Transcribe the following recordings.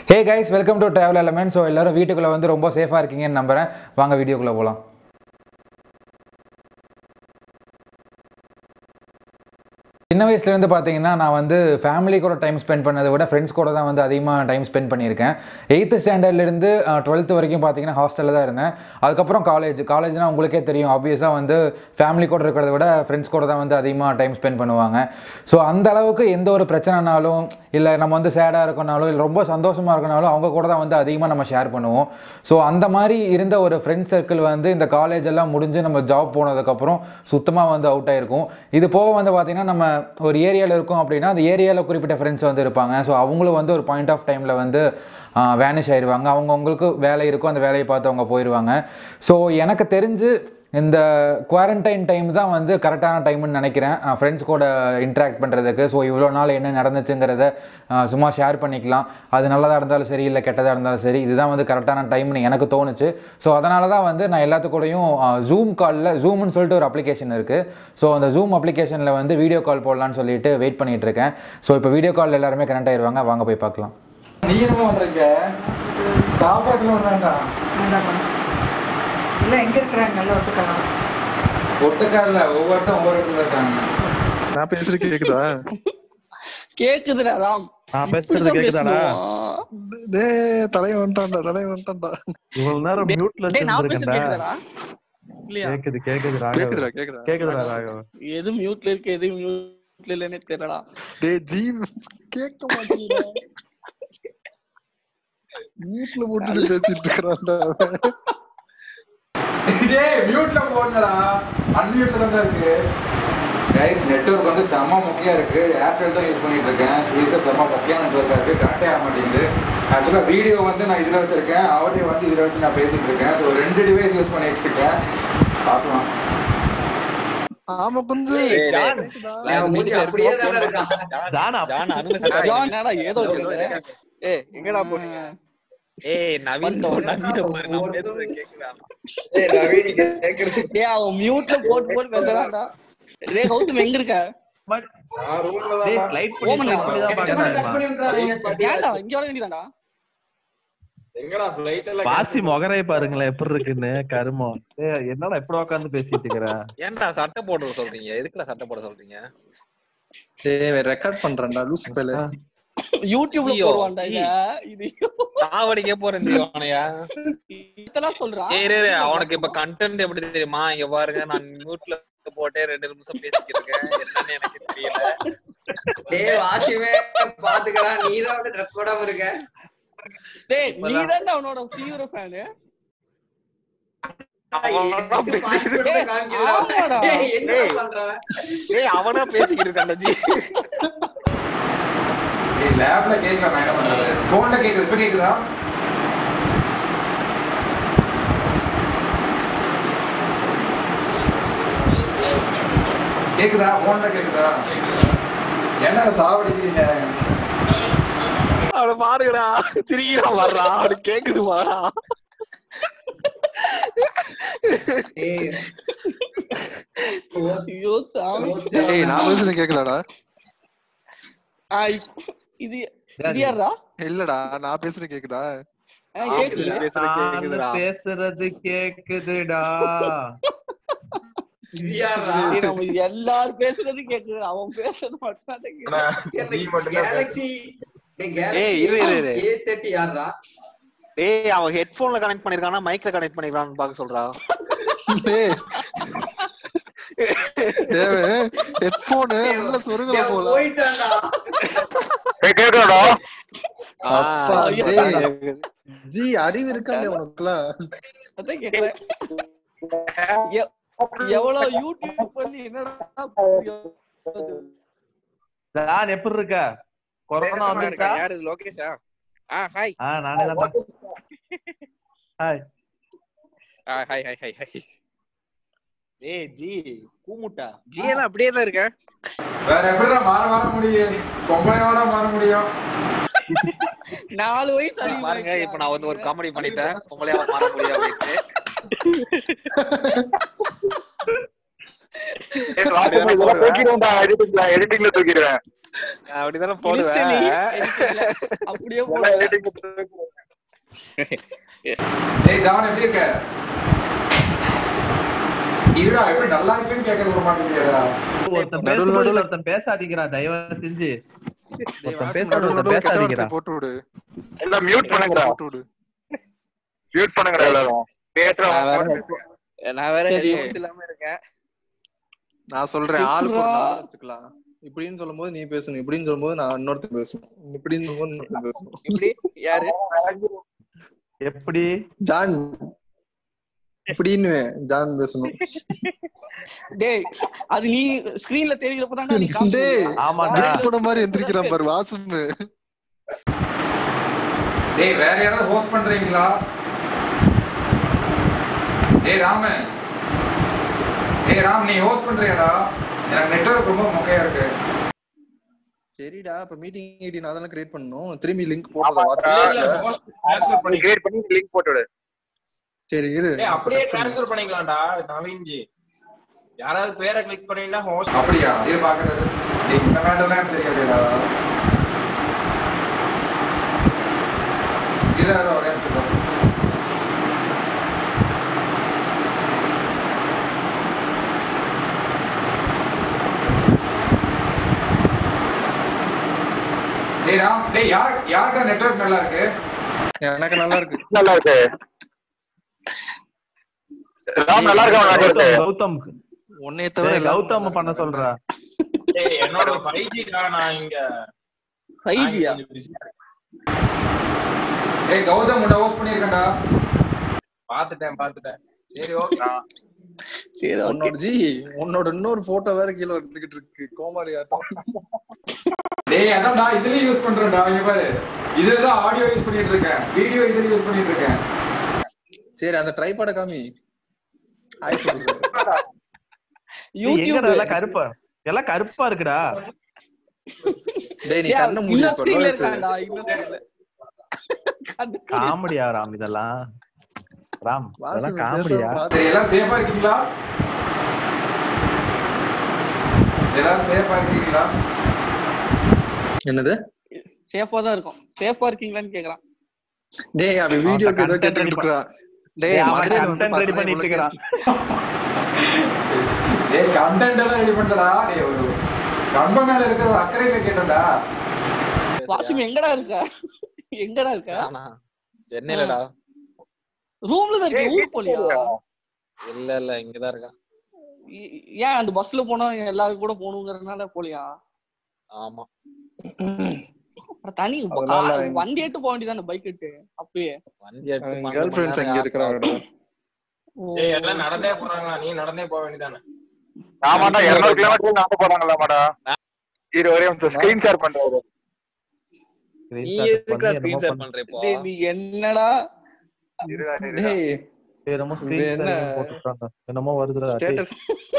Hey guys welcome to travel element so எல்லாரும் வீட்டுக்குள்ளே வந்து ரொம்ப சேஃபாக இருக்கீங்கன்னு நம்புறேன் வாங்க வீடியோக்குள்ளே போகலாம் சின்ன வயசுலேருந்து பார்த்தீங்கன்னா நான் வந்து ஃபேமிலி கூட டைம் ஸ்பெண்ட் பண்ணதை விட ஃப்ரெண்ட்ஸ் கூட தான் வந்து அதிகமாக டைம் ஸ்பெண்ட் பண்ணியிருக்கேன் எயித்து ஸ்டாண்டர்ட்லேருந்து டுவெல்த்து வரைக்கும் பார்த்தீங்கன்னா ஹாஸ்டலில் தான் இருந்தேன் அதுக்கப்புறம் காலேஜ் காலேஜ்னால் உங்களுக்கே தெரியும் ஆப்வியஸாக வந்து ஃபேமிலி கூட இருக்கிறத விட ஃப்ரெண்ட்ஸ் கூட தான் வந்து அதிகமாக டைம் ஸ்பெண்ட் பண்ணுவாங்க ஸோ அந்த அளவுக்கு எந்த ஒரு பிரச்சனைனாலும் இல்லை நம்ம வந்து சேடாக இருக்கனாலும் இல்லை ரொம்ப சந்தோஷமாக இருக்கனாலும் அவங்க கூட தான் வந்து அதிகமாக நம்ம ஷேர் பண்ணுவோம் ஸோ அந்த மாதிரி இருந்த ஒரு ஃப்ரெண்ட்ஸ் சர்க்கிள் வந்து இந்த காலேஜ் எல்லாம் முடிஞ்சு நம்ம ஜாப் போனதுக்கப்புறம் சுத்தமாக வந்து அவுட் ஆயிருக்கும் இது போக வந்து பார்த்திங்கன்னா நம்ம ஒரு ஏரியாவில் இருக்கோம் அப்படின்னா அந்த ஏரியாவில் குறிப்பிட்ட ஃப்ரெண்ட்ஸ் வந்து இருப்பாங்க ஸோ அவங்களும் வந்து ஒரு பாயிண்ட் ஆஃப் டைமில் வந்து வேனிஷ் ஆயிடுவாங்க அவங்கவுங்களுக்கு வேலை இருக்கும் அந்த வேலையை பார்த்து அவங்க போயிடுவாங்க ஸோ எனக்கு தெரிஞ்சு இந்த குவாரண்டைன் டைம் தான் வந்து கரெக்டான டைம்னு நினைக்கிறேன் ஃப்ரெண்ட்ஸ் கூட இன்ட்ராக்ட் பண்ணுறதுக்கு ஸோ இவ்வளோ நாள் என்ன நடந்துச்சுங்கிறத அஹ், சும்மா ஷேர் பண்ணிக்கலாம் அது நல்லதாக இருந்தாலும் சரி இல்லை கெட்டதாக இருந்தாலும் சரி இதுதான் வந்து கரெக்டான டைம்னு எனக்கு தோணுச்சு ஸோ அதனால தான் வந்து நான் எல்லாத்து கூடயும் ஜூம் காலில் ஜூம்னு சொல்லிட்டு ஒரு அப்ளிகேஷன் இருக்குது ஸோ அந்த ஜூம் அப்ளிகேஷனில் வந்து வீடியோ கால் போடலான்னு சொல்லிட்டு வெயிட் பண்ணிட்டு இருக்கேன் ஸோ இப்போ வீடியோ கால் எல்லாருமே கனெக்ட் ஆயிடுவாங்க வாங்க போய் பார்க்கலாம் நீ என்ன பண்ணுறீங்க சாப்பாட்டுல வேண்டாம் வேண்டாமா இல்லை எங்கே இருக்கிறாங்க எல்லாம் ஒத்துக்கலாம் ஒட்டுக்காரில் ஒவ்வொருத்தரும் ஒவ்வொரு இடத்துல இருக்காங்க நான் பேசுறது கேக்குதா கேக்குதுடா ராம் நான் பேசுறது இப்படிதான் கேக்குதாடா பேசணுமா? டேய் தலைய வந்துட்டான்டா தலைய வந்துட்டான்டா இவ்வளவு நேரம் மியூட்ல டேய், நான் பேசுறது இருந்திருக்கேன்டா கேக்குதாடா இல்லையா கேக்குது கேக்குது ராகவ் கேக்குதுடா கேக்குதா கேக்குதுடா ராகவ் எது மியூட்ல இருக்கு எது மியூட்ல இல்லைன்னே தெரியலடா டேய் ஜீ கேட்க மாட்டேங்குதா வீட்ல போட்டுட்டு பேசிட்டு இருக்கறான்டா அவன். டேய் மியூட்ல போடுங்கடா அன்மியூட்ல தான் இருக்கு கைஸ் நெட்வொர்க் வந்து செம்ம முக்கியம் இருக்கு ஏர்டெல் தான் யூஸ் பண்ணிட்டு இருக்கேன் சீரியஸாக செம்ம முக்கியம் நெட்வொர்க்காக இருக்கு கனெக்டே ஆக மாட்டேங்குது ஆக்சுவலாக வீடியோ வந்து நான் இதில் வச்சிருக்கேன் ஆடியோ வந்து இதில் வச்சு நான் பேசிட்டு இருக்கேன் ஸோ ரெண்டு டிவைஸ் யூஸ் பண்ணிட்டு இருக்கேன் பார்க்கலாம் ஆமா கொஞ்சம் ஏய், ஜான். கேக்குதா? நான் மூஞ்சி அப்படியே தானே இருக்கான். ஜானா ஜான் அனுமதி ஜான் என்னடா ஏதோ கேக்குது ஏய் எங்கடா போனீங்க ஏய் நவீன் நவீன் பாரு நான் பேசுறது கேக்குதா ஏய் நவீன் கேட்குறது டேய் அவன் மியூட்ல போட்டு போட்டு பேசுறான்டா டேய் கௌதம் எங்க இருக்க நான் ரூமில் டேய் தான் ஸ்லைட் பண்ணி ஓமண்ணா. slide பண்ணி தான் எத்தனை நாள் cut பாக்கணும் பண்ணி விட்டுறாதீங்க, சத்யா. ஏன்டா இங்க வர வேண்டியதான்டா எங்கடா ஃப்ளைட் எல்லாம் பாசி முகரை பாருங்களேன் எப்படி இருக்குன்னு கருமம் ஏய், என்னடா எப்படி உட்கார்ந்து பேசிட்டு இருக்கிற ஏன்டா சட்டை போட சொல்றீங்க எதுக்குடா சட்டை போட சொல்றீங்க டேய் ரெக்கார்ட் பண்றேன்டா லூஸ் பேல யூடியூப்ல ஐயோ. போடுவான்டா இத இது சாவடிக்கே போறேன் அவனையா இதெல்லாம் சொல்றான் ஏய் இரு, இரு, அவனுக்கு இப்ப கண்டென்ட் எப்படி தெரியுமா இங்க பாருங்க நான் மியூட்ல போட்டே ரெண்டு நிமிஷம் பேசிட்டு இருக்கேன் என்னன்னு எனக்கு தெரியல டேய் வாசிமே பாத்துக்கடா நீ தான் வந்து ட்ரெஸ் போடாம இருக்க டேய் நீதான்டா அவனோட தீவிர ஃபேனு அவனா பேசிட்டு டேய், ஆமாடா. என்ன டேய். பண்ற ஏய் அவனா பேசிக்கிட்டு இருக்கான்டா ஜி ஏய் லேப்ல கேட்கல நான் என்ன பண்றது ஃபோன்ல கேக்குது இப்போ கேக்குதா கேக்குதா ஃபோன்ல கேக்குதா என்ன சாவடிக்கிறீங்க அவனை பாருங்கடா திரிகிறான் வர்றான் அவனுக்கு கேக்குது வாடா ஏய் ஐயோ சாமி டேய் நான் பேசுறது கேக்குதாடா ஆ, இப்ப- இது இது யாரா இல்லடா நான் பேசுறது கேக்குதா ஆ, கேக்குது பேசுறது கேக்குதுடா நான் பேசுறது கேக்குதுடா யாரா டேய், நம்ம எல்லாரும் பேசுறது கேக்குது அவன் பேசுறது மட்டும் தான் கேக்குது ஜி மட்டும் தான் கேலக்ஸி ஏய், இரு, இரு, இரு. ஏ தேர்ட்டி யாரா டேய் அவன் ஹெட்போன்ல கனெக்ட் பண்ணிருக்கானா மைக்ல கனெக்ட் பண்ணிருக்கான்னு பாக்க சொல்றா டேய் தேவே ஹெட்போன் உள்ள சொருகல போல போயிட்டான்டா அப்பா, ஆ, டேய். ஜி அறிவு இருக்காங்க உனக்குலாம் அதான் கேக்குறேன் எ- எவ்வளவு யூடியூப் பண்ணி என்னடா புரியும்? நான் எப்படி இருக்க கொரோனா வந்துருக்கா யார் இது லோகேஷா ஆ ஹாய் ஆ நானே தான் ஹாய் ஆ ஹாய் ஹாய் ஹாய் ஹாய் டேய் ஜி கூமுட்டா ஜி எல்லாம் அப்படியே தான் இருக்கேன் வேற எப்படி மாற மாற முடியும் பொம்பளையோட மாற முடியும் நாலு வயசு அதிகமா பாருங்க இருக்கியா? இப்ப நான் வந்து ஒரு காமெடி பண்ணிட்டேன் உங்களையா மாற முடியும் அப்படின்ட்டு எடிட்டிங்ல தூக்கிடுவேன் அப்படிதானே இடிச்சு நீ போடுவேன் editing ல அப்படியே எல்லா போடுவேன் editing க்கும் ஏய் ஜான் எப்படி இருக்க இருடா எப்படி நல்லா இருக்கேன்னு கேட்க விட மாட்டேங்கிறடா ஒருத்தன் நடுவுல பேசும்போது நடுவுல- ஒருத்தன் பேசாதீங்கடா தயவு செஞ்சு டேய், ஒருத்தன் வாசு, பேசுறது நடுவுல ஒருத்தன் நடுவுல கெட்ட பேசாதீங்கடா வார்த்தை போட்டு விடு எல்லாம் மியூட் பண்ணுங்கடா போட்டு விடு மியூட் பண்ணுங்கடா எல்லாரும் நான் வேற பேசுறவங்க headphone- நான் வேற சரி. headphones இல்லாம இருக்கேன் நான் சொல்றேன் ஆளுக்கு ஒரு எப்படிடா? number வச்சுக்கலாம் இப்படின்னு சொல்லும்போது நீ பேசணும் இப்படின்னு சொல்லும்போது நான் இன்னொருத்தன் பேசணும் இப்படின்னு சொல்லும்போது இன்னொருத்தன் பேசணும் இப்படி யாரு எப்படி ஜான் இப்படின்னு ஜான் பேசணும் டேய் அது நீ ஸ்கிரீன்ல தெரிகிறப்ப தான் நீ காமிக்க டேய் முடியும். ஆமாண்டா நெட் போன மாதிரி எந்திரிக்கிறான் பாரு வாசம் டேய் வேற யாராவது ஹோஸ்ட் பண்றீங்களா டேய் ராம டேய் ராம் நீ ஹோஸ்ட் பண்றியாடா எனக்கு நெட்வொர்க் ரொம்ப மொக்கையா இருக்கு சரிடா இப்ப மீட்டிங் ஐடி நான் தானே கிரியேட் பண்ணணும் திரும்பி லிங்க் போடுறத கிரியேட் பண்ணி லிங்க் போட்டு விடு சரி இரு ஏய், அப்படியே ட்ரான்ஸ்ஃபர் பண்ணிக்கலாம்டா நவீன்ஜி யாராவது பேரை கிளிக் பண்ணீங்கன்னா ஹோஸ்ட் அப்படியா இது பாக்குறது டேய் இந்த மேட்டர்லாம் எனக்கு தெரியாதுடா இது யாரோ ஒரே நிமிஷம் டேய் ராம் டேய் யார் யார்கிட்ட நெட்வொர்க் நல்லா இருக்கு எனக்கு நல்லா இருக்கு நல்லா இருக்கு ராம் நல்லா இருக்கா உனக்கு இருக்கு கௌதம் உன்னைய தவிர டேய், எல்லாரும் கௌதம் நல்லா பண்ண இருக்காங்க. சொல்றா ஏய், என்னோட ஃபைவ் ஜிடா நான் இங்க 5G யா? நான் இங்க busy ஆ இருக்கேன். டேய் கௌதம் உன்னை ஹோஸ்ட் பண்ணியிருக்கேன்டா பாத்துட்டேன் பாத்துட்டேன் சரி ஓகே சரி okay. உன்னோட ஜி உன்னோட இன்னொரு போட்டோ வேற கீழே வந்துகிட்டு இருக்கு கோமாளி ஆட்டம் டேய் அதான்டா இதுலயும் யூஸ் பண்றேன்டா இங்க பாரு இதுதான் ஆடியோ யூஸ் பண்ணிட்டு இருக்கேன் வீடியோ இதுல யூஸ் பண்ணிட்டு இருக்கேன் சரி அந்த ட்ரைபாட காமி ஆய் சொல்லுங்க டேய், யூடியூப் எங்கடா எல்லாம் கருப்பா எல்லாம் கருப்பா இருக்குடா டேய் நீ ஏய், கண்ண மூடி இன்னொரு ஸ்கிரீன்ல இப்ப இருக்கான்டா இன்னொரு ஸ்கிரீன்ல காமெடியா ராம் இதெல்லாம் ராம் வாசு இதெல்லாம் பேசாம காமெடியா பாத்து சரி எல்லாரும் சேஃபா இருக்கீங்களா எல்லாரும் சேஃபா இருக்கீங்களா என்னது சேஃபா தான் இருக்கும் சேஃபா இருக்கீங்களான்னு கேக்குறான் டேய் அவன் வீடியோக்கு ஏதோ content கேட்டுட்டு ready இருக்கான் டேய், டேய் அவன் மதுரையில வந்து content ready பாத்தீங்கன்னா பண்ணிட்டு இவ்வளவு டேய் கண்டென்ட் எல்லாம் ரெடி பண்ணடா டேய் ஒரு கண்ப மேல இருக்கிற ஒரு அக்கறையில கேட்டடா வாசிம் எங்கடா இருக்க எங்கடா இருக்க நானா? சென்னையிலடா ரூம்ல தான் இருக்க ஊர் போலியா இல்ல இல்ல இங்கதான் இருக்கேன் ஏ- ஏன் அந்த பஸ்ல போனா எல்லாரும் கூட போகணுங்கிறதுனால போலியா ஆமா அப்புறம் தனி அதனால கா- இங்க- வண்டி எடுத்து போக வேண்டியதானே பைக் எடுத்து அப்பயே வண்டி எடுத்து அவன் பன்னெண்டு கேர்ள் மணி ஃபிரெண்ட்ஸ் நேரம் அங்க யார் இருக்கிறாங்கடா ஓ. ஏய் எல்லாம் நடந்தே போறாங்களா நீ நடந்தே போக வேண்டியதானே ஆமாடா இருநூறு கிலோமீட்டர் நடந்து போறாங்களாமாடா இரு ஒரே நிமிஷம் ஸ்கிரீன் ஷேர் பண்றாரு நீ Screenshot எதுக்கு பண்ணி ஸ்கிரீன் என்னமோ ஷேர் பண்ணு. பண்ற இப்போ டேய், நீ என்னடா டேய் டேய், என்னமோ இது screen என்ன? sharing போட்டுருக்காங்க. என்னமோ வருதுடா டேய். ஸ்டேட்டஸ்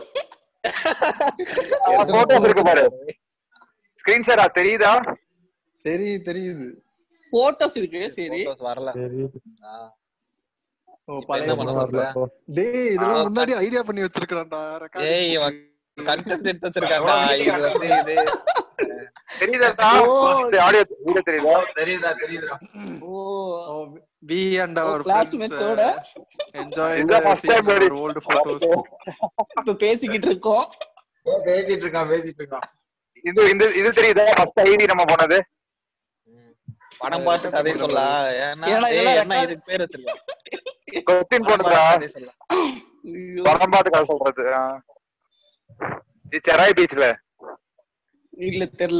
போட்டோஸ் இருக்கு பாரு ஸ்கிரீன் ஷேரா தெரியுதா தெரியுது தெரியுது போட்டோஸ் இருக்கு சரி Photos வரல தெரியுது. ஆ, ஓ இப்ப பழைய என்ன என்னமோ பண்ண photos. வரல. சொல்ற? டேய் இதெல்லாம் ஆ, முன்னாடி ஐடியா பண்ணி வச்சிருக்கான்டா ஏய் இவன் கண்டென்ட் எடுத்து வச்சிருக்கான்டா இது வந்து இது தெரியுதா ஓ. ஆடியோ வீடியோ தெரியுதா தெரியுதா தெரியுதா O P and our classmates ஓட என்ஜாய் இதுதான் first time மாதிரி. ஓல்ட் போட்டோஸ் இப்ப பேசிக்கிட்டு இருக்கோம் ஏய், பேசிட்டு இருக்கான் பேசிட்டு இருக்கான் இது இந்த இது தெரியுதா ஃபர்ஸ்ட் ஐடி நம்ம போனது ம். படம் பார்த்து கதை சொல்ல ஏன்னா ஏன்னா ஏய், இதெல்லாம் என்ன record- இதுக்கு பேர் வச்சிருக்கேன் கொஸ்டின் போனதா கதை சொல்ல ஐயோ. படம் பார்த்து கதை சொல்றது ஆ. இது செராய் பீச்ல இல்ல தெரியல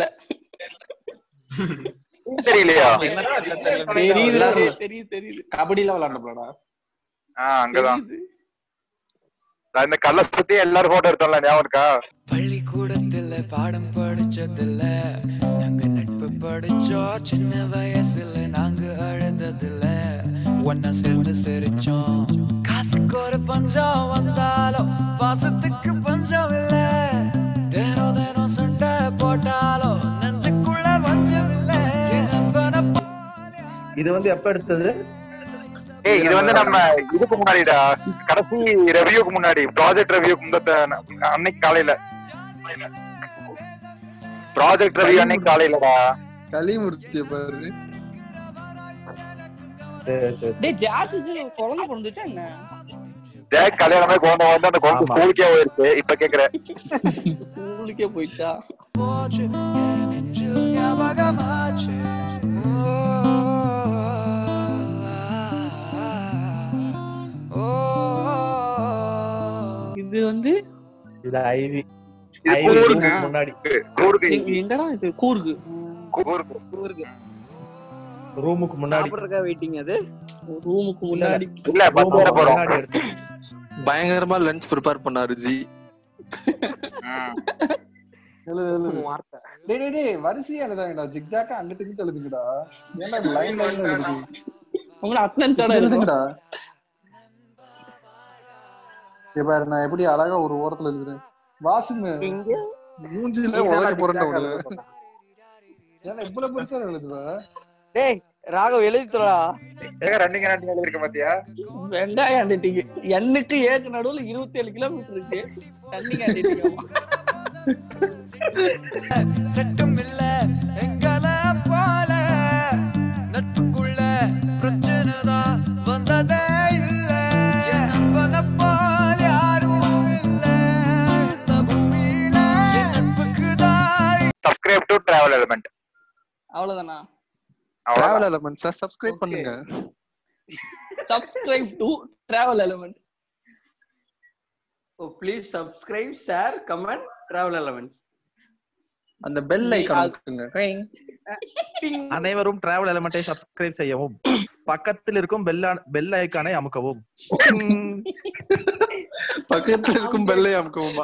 தெரியலையா என்ன தெரியல, தெரியல. தெரியுது விளையாடுறது. தெரியுது தெரியுது கபடில விளையாண்டோம்லடா ஆ அங்கதான் தெரியுது. நான் இந்த கல்ல சுத்தி எல்லாரும் போட்டோ எடுத்தோம்ல ஞாபகம் இருக்கா பள்ளிக்கூடத்துல பாடம் படிச்சதில்ல நாங்க நட்பு படிச்சோம் சின்ன வயசுல நாங்க அழுததில்ல ஒன்னா சேர்ந்து சிரிச்சோம் காசுக்கு ஒரு பஞ்சம் வந்தாலும் பாசத்துக்கு பஞ்சம் இல்ல தினம் தினம் சண்டை போட்டாலும் நெஞ்சுக்குள்ள பஞ்சம் இல்ல என் நண்பனை போல இது வந்து எப்ப எடுத்தது ஏய் இது வந்து நம்ம இதுக்கு முன்னாடிடா கடைசி ரெவியூக்கு முன்னாடி ப்ராஜெக்ட் ரெவியூக்கு முந்தத்த அன்னைக்கு காலையில ப்ராஜெக்ட் ரிவ்யூ அன்னைக்கு காலையிலடா கலிமூர்த்திய பாரு சரி சரி டேய் ஜார்ஜுக்கு குழந்தை பிறந்துச்சா என்ன ஜாக் கல்யாணமே கொண்டு வந்து அந்த குழந்தை ஆமா. ஸ்கூலுக்கே போயிருச்சு இப்ப கேக்குறேன் ஸ்கூலுக்கே போயிடுச்சா போச்சு என் நெஞ்சில் ஞாபகமாச்சு ஓ, இது வந்து இது ஐவி இது ஐவி கூருக்கு முன்னாடி கூருக்கு எங்க- எங்கடா இது கூர்கு கூருக்கு ஊருக்கு ரூமுக்கு முன்னாடி சாப்பிடுறதுக்கா வெயிட்டிங் அது ரூமுக்கு முன்னாடி இல்ல பஸ் ஏற ரூமுக்கு போறோம் முன்னாடி எடுத்து பயங்கரமா லஞ்ச் ப்ரிப்பேர் பண்ணாரு ஜி ம். எழுது எழுது டேய் டேய் டேய் வரிசையா எழுதாங்கடா ஜிக்ஜாக்கா அங்கிட்டு இங்கிட்டு எழுதுங்கடா ஏன்டா லைன் லைன் எழுதுங்க உங்களை அட்டன்ஸாடா இருக்கும் எழுதுங்கடா இப்ப நான் எப்படி அழகா ஒரு ஓரத்துல எழுதுறேன் வாசுங்க இங்க மூஞ்சில உதக்க போறேன்டா உடனே ஏன்னா இவ்வளவு பெருசா எழுதுவ டேய் ராகவ் எழுதித்துறா ஏங்க ரன்னிங் ரன்னிங் எழுதிருக்க பாத்தியா வெங்காயம் அண்டிட்டீங்க எண்ணுக்கு ஏக்கு நடுவுல இருபத்தி ஏழு கிலோமீட்டர் இருக்கு தண்ணி அண்டிட்டீங்க செட்டும் இல்ல எங்கள போல நட்புக்குள்ள பிரச்சனை தான் வந்ததே இல்ல என் நண்பனை போல் யாரும் இல்ல இந்த பூமியில என் நட்புக்கு தான் சப்ஸ்கிரைப் டு டிராவல் எலிமெண்ட் அவ்வளவுதானா அவ்வளவுதான் டிராவல் எலமெண்ட்ஸ் சப்ஸ்கிரைப் பண்ணுங்க subscribe to travel element oh please subscribe share comment travel elements அந்த பெல் ஐகான் அமுக்குங்க அனைவரும் டிராவல் எலமெண்டை சப்ஸ்கிரைப் செய்யவும் பக்கத்தில் இருக்கும் பெல் பெல் ஐக்கானை அமுக்கவும் பக்கத்துல இருக்கும் பெல்லை அமுக்குமா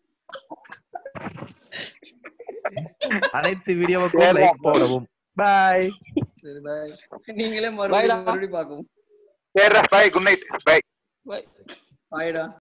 அனைத்து வீடியோவுக்கும் லைக் போடவும் பாய் சரி பாய் நீங்களே Bye மறுபடியும் டா. மறுபடியும் பார்க்கவும் சரி bye good night bye Bye. பாய்டா